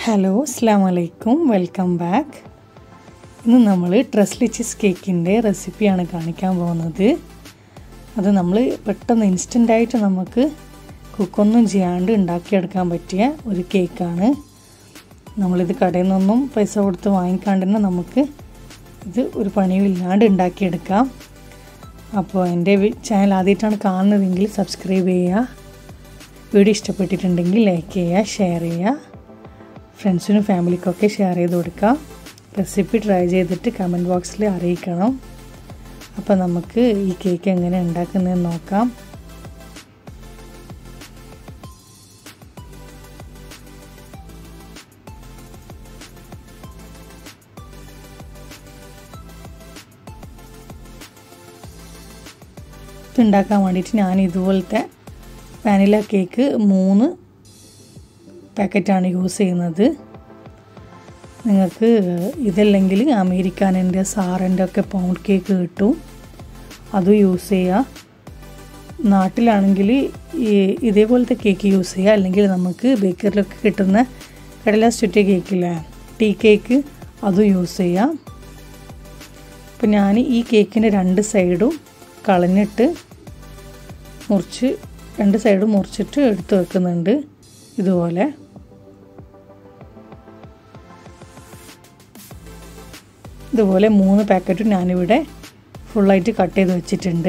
hello അസ്സാം വലൈക്കും welcome back ഇന്ന് നമ്മൾ ട്രസ്ലി ചീസ് കേക്കിൻ്റെ റെസിപ്പിയാണ് കാണിക്കാൻ പോകുന്നത് അത് നമ്മൾ പെട്ടെന്ന് ഇൻസ്റ്റൻ്റായിട്ട് നമുക്ക് കുക്കൊന്നും ചെയ്യാണ്ട് ഉണ്ടാക്കിയെടുക്കാൻ പറ്റിയ ഒരു കേക്കാണ് നമ്മളിത് കടയിൽ നിന്നൊന്നും പൈസ കൊടുത്ത് വാങ്ങിക്കാണ്ട് തന്നെ നമുക്ക് ഇത് ഒരു പണിയും ഇല്ലാണ്ട് ഉണ്ടാക്കിയെടുക്കാം അപ്പോൾ എൻ്റെ ചാനൽ ആദ്യമായിട്ടാണ് കാണുന്നതെങ്കിൽ സബ്സ്ക്രൈബ് ചെയ്യുക വീഡിയോ ഇഷ്ടപ്പെട്ടിട്ടുണ്ടെങ്കിൽ ലൈക്ക് ചെയ്യുക ഷെയർ ചെയ്യുക ഫ്രണ്ട്സിനും ഫാമിലിക്കൊക്കെ ഷെയർ ചെയ്ത് കൊടുക്കാം റെസിപ്പി ട്രൈ ചെയ്തിട്ട് കമൻറ്റ് ബോക്സിൽ അറിയിക്കണം അപ്പോൾ നമുക്ക് ഈ കേക്ക് എങ്ങനെ ഉണ്ടാക്കുന്നതെന്ന് നോക്കാം ഇതുണ്ടാക്കാൻ വേണ്ടിയിട്ട് ഞാൻ ഇതുപോലത്തെ വാനില കേക്ക് മൂന്ന് പാക്കറ്റാണ് യൂസ് ചെയ്യുന്നത് നിങ്ങൾക്ക് ഇതല്ലെങ്കിൽ അമേരിക്കാനിൻ്റെ സാറിൻ്റെ ഒക്കെ പൗണ്ട് കേക്ക് കിട്ടും അതും യൂസ് ചെയ്യുക നാട്ടിലാണെങ്കിൽ ഈ ഇതേപോലത്തെ കേക്ക് യൂസ് ചെയ്യുക അല്ലെങ്കിൽ നമുക്ക് ബേക്കറിലൊക്കെ കിട്ടുന്ന കടല സ്റ്റുറ്റ കേക്കില്ലേ ടീ കേക്ക് അതും യൂസ് ചെയ്യാം അപ്പം ഞാൻ ഈ കേക്കിൻ്റെ രണ്ട് സൈഡും കളഞ്ഞിട്ട് മുറിച്ച് രണ്ട് സൈഡും മുറിച്ചിട്ട് എടുത്ത് വെക്കുന്നുണ്ട് ഇതുപോലെ ഇതുപോലെ മൂന്ന് പാക്കറ്റും ഞാനിവിടെ ഫുള്ളായിട്ട് കട്ട് ചെയ്ത് വെച്ചിട്ടുണ്ട്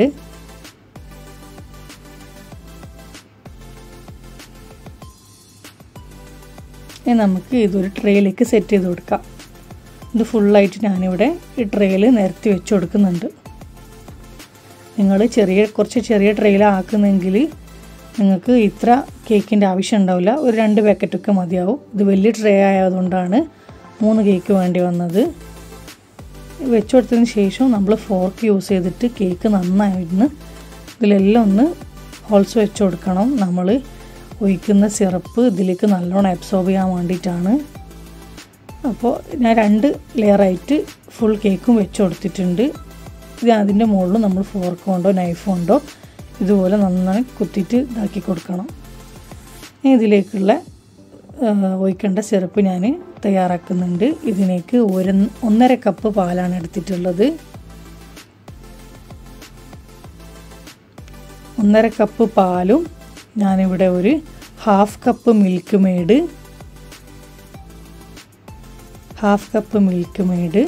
ഇനി നമുക്ക് ഇതൊരു ട്രേയിലേക്ക് സെറ്റ് ചെയ്ത് കൊടുക്കാം ഇത് ഫുള്ളായിട്ട് ഞാനിവിടെ ഈ ട്രേയിൽ നിരത്തി വെച്ച് കൊടുക്കുന്നുണ്ട് നിങ്ങൾ ചെറിയ കുറച്ച് ചെറിയ ട്രെയിലാക്കുന്നെങ്കിൽ നിങ്ങൾക്ക് ഇത്ര കേക്കിൻ്റെ ആവശ്യം ഉണ്ടാവില്ല ഒരു രണ്ട് പാക്കറ്റൊക്കെ മതിയാവും ഇത് വലിയ ട്രേ ആയതുകൊണ്ടാണ് മൂന്ന് കേക്ക് വേണ്ടി വന്നത് വെച്ച് കൊടുത്തതിന് ശേഷം നമ്മൾ ഫോർക്ക് യൂസ് ചെയ്തിട്ട് കേക്ക് നന്നായിരുന്നു ഇതിലെല്ലാം ഒന്ന് ഹോൾസ് വെച്ച് കൊടുക്കണം നമ്മൾ ഒഴിക്കുന്ന സിറപ്പ് ഇതിലേക്ക് നല്ലോണം അബ്സോർബ് ചെയ്യാൻ വേണ്ടിയിട്ടാണ് അപ്പോൾ ഞാൻ രണ്ട് ലെയറായിട്ട് ഫുൾ കേക്കും വെച്ച് കൊടുത്തിട്ടുണ്ട് ഇത് അതിൻ്റെ മുകളിൽ നമ്മൾ ഫോർക്ക് കൊണ്ടോ നൈഫ് കൊണ്ടോ ഇതുപോലെ നന്നായി കുത്തിയിട്ട് ഇതാക്കി കൊടുക്കണം ഇതിലേക്കുള്ള ഒഴിക്കേണ്ട സിറപ്പ് ഞാൻ തയ്യാറാക്കുന്നുണ്ട് ഇതിലേക്ക് ഒരു ഒന്നര കപ്പ് പാലാണ് എടുത്തിട്ടുള്ളത് ഒന്നര കപ്പ് പാലും ഞാനിവിടെ ഒരു half cup Milkmaid half cup Milkmaid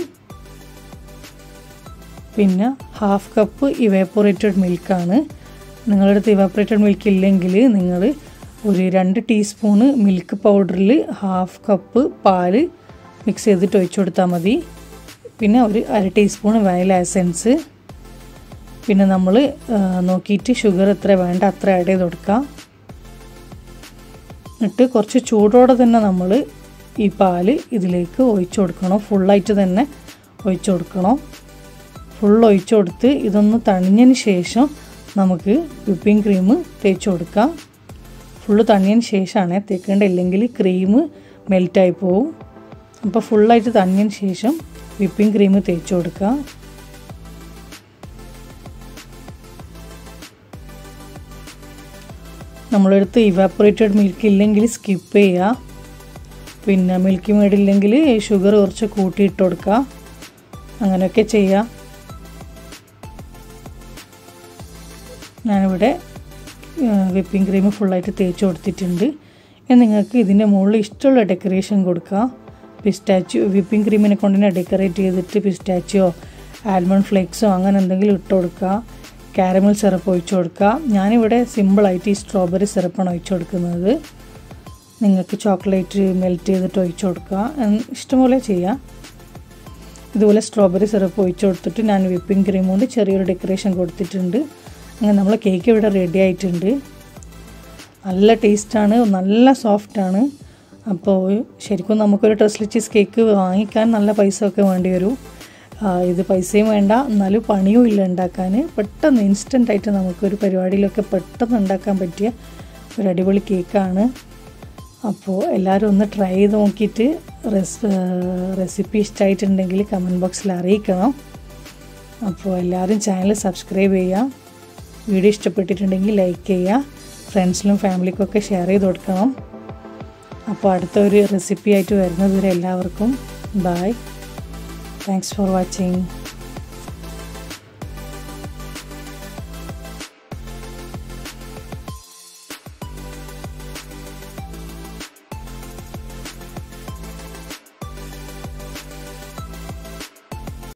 പിന്നെ ഹാഫ് കപ്പ് ഇവേപ്പറേറ്റഡ് മിൽക്കാണ് നിങ്ങളുടെ അടുത്ത് ഇവാപ്പറേറ്റഡ് മിൽക്ക് ഇല്ലെങ്കിൽ നിങ്ങൾ ഒരു രണ്ട് ടീസ്പൂണ് മിൽക്ക് പൗഡറിൽ ഹാഫ് കപ്പ് പാല് മിക്സ് ചെയ്തിട്ട് ഒഴിച്ചു കൊടുത്താൽ മതി പിന്നെ ഒരു അര ടീസ്പൂൺ വയല എസൻസ് പിന്നെ നമ്മൾ നോക്കിയിട്ട് ഷുഗർ എത്ര വേണ്ട അത്ര ആഡ് ചെയ്ത് കൊടുക്കാം എന്നിട്ട് കുറച്ച് ചൂടോടെ തന്നെ നമ്മൾ ഈ പാല് ഇതിലേക്ക് ഒഴിച്ചു കൊടുക്കണം ഫുള്ളായിട്ട് തന്നെ ഒഴിച്ചു കൊടുക്കണം ഫുൾ ഒഴിച്ചു കൊടുത്ത് ഇതൊന്ന് തണിഞ്ഞതിന് ശേഷം നമുക്ക് വിപ്പിംഗ് ക്രീം തേച്ച് കൊടുക്കാം ഫുള്ള് തണിയതിന് ശേഷമാണ് തേക്കേണ്ട ഇല്ലെങ്കിൽ ക്രീം മെൽറ്റായി പോവും അപ്പോൾ ഫുള്ളായിട്ട് തണിയതിന് ശേഷം വിപ്പിംഗ് ക്രീം തേച്ച് കൊടുക്കുക നമ്മളെടുത്ത് ഇവാപ്പറേറ്റഡ് മിൽക്ക് ഇല്ലെങ്കിൽ സ്കിപ്പ് ചെയ്യുക പിന്നെ മിൽക്കി മെയ്ഡ് ഇല്ലെങ്കിൽ ഷുഗർ കുറച്ച് കൂട്ടിയിട്ട് കൊടുക്കുക അങ്ങനെയൊക്കെ ചെയ്യുക ഞാനിവിടെ വിപ്പിംഗ് ക്രീം ഫുള്ളായിട്ട് തേച്ച് കൊടുത്തിട്ടുണ്ട് നിങ്ങൾക്ക് ഇതിൻ്റെ മുകളിൽ ഇഷ്ടമുള്ള ഡെക്കറേഷൻ കൊടുക്കാം പിസ്റ്റാച്ചിയോ വിപ്പിംഗ് ക്രീമിനെ കൊണ്ട് തന്നെ ഡെക്കറേറ്റ് ചെയ്തിട്ട് പിസ്റ്റാച്ചിയോ ആൽമണ്ട് ഫ്ലേക്സോ അങ്ങനെ എന്തെങ്കിലും ഇട്ട് കൊടുക്കുക കാരമൽ സിറപ്പ് ഒഴിച്ചു കൊടുക്കുക ഞാനിവിടെ സിമ്പിളായിട്ട് ഈ സ്ട്രോബെറി സിറപ്പാണ് ഒഴിച്ചു കൊടുക്കുന്നത് നിങ്ങൾക്ക് ചോക്ലേറ്റ് മെൽറ്റ് ചെയ്തിട്ട് ഒഴിച്ചു കൊടുക്കുക ഇഷ്ടംപോലെ ചെയ്യാം ഇതുപോലെ സ്ട്രോബെറി സിറപ്പ് ഒഴിച്ചു കൊടുത്തിട്ട് ഞാൻ വിപ്പിംഗ് ക്രീം കൊണ്ട് ചെറിയൊരു ഡെക്കറേഷൻ കൊടുത്തിട്ടുണ്ട് അങ്ങനെ നമ്മൾ കേക്ക് ഇവിടെ റെഡി ആയിട്ടുണ്ട് നല്ല ടേസ്റ്റാണ് നല്ല സോഫ്റ്റാണ് അപ്പോൾ ശരിക്കും നമുക്കൊരു ട്രസ്ലി ചീസ് കേക്ക് വാങ്ങിക്കാൻ നല്ല പൈസ ഒക്കെ വേണ്ടി വരും ഇത് പൈസയും വേണ്ട എന്നാലും പണിയും ഇല്ല ഉണ്ടാക്കാൻ പെട്ടെന്ന് ഇൻസ്റ്റൻ്റ് ആയിട്ട് നമുക്കൊരു പരിപാടിയിലൊക്കെ പെട്ടെന്ന് ഉണ്ടാക്കാൻ പറ്റിയ ഒരു അടിപൊളി കേക്കാണ് അപ്പോൾ എല്ലാവരും ഒന്ന് ട്രൈ ചെയ്ത് നോക്കിയിട്ട് റെസ് റെസിപ്പി ഇഷ്ടമായിട്ടുണ്ടെങ്കിൽ കമൻറ്റ് ബോക്സിൽ അറിയിക്കണം അപ്പോൾ എല്ലാവരും ചാനൽ സബ്സ്ക്രൈബ് ചെയ്യുക വീഡിയോ ഇഷ്ടപ്പെട്ടിട്ടുണ്ടെങ്കിൽ ലൈക്ക് ചെയ്യുക ഫ്രണ്ട്സിനും ഫാമിലിക്കൊക്കെ ഷെയർ ചെയ്ത് കൊടുക്കണം അപ്പോൾ അടുത്തൊരു റെസിപ്പി ആയിട്ട് വരുന്നത് വരെ എല്ലാവർക്കും ബായ് താങ്ക്സ് ഫോർ വാച്ചിങ്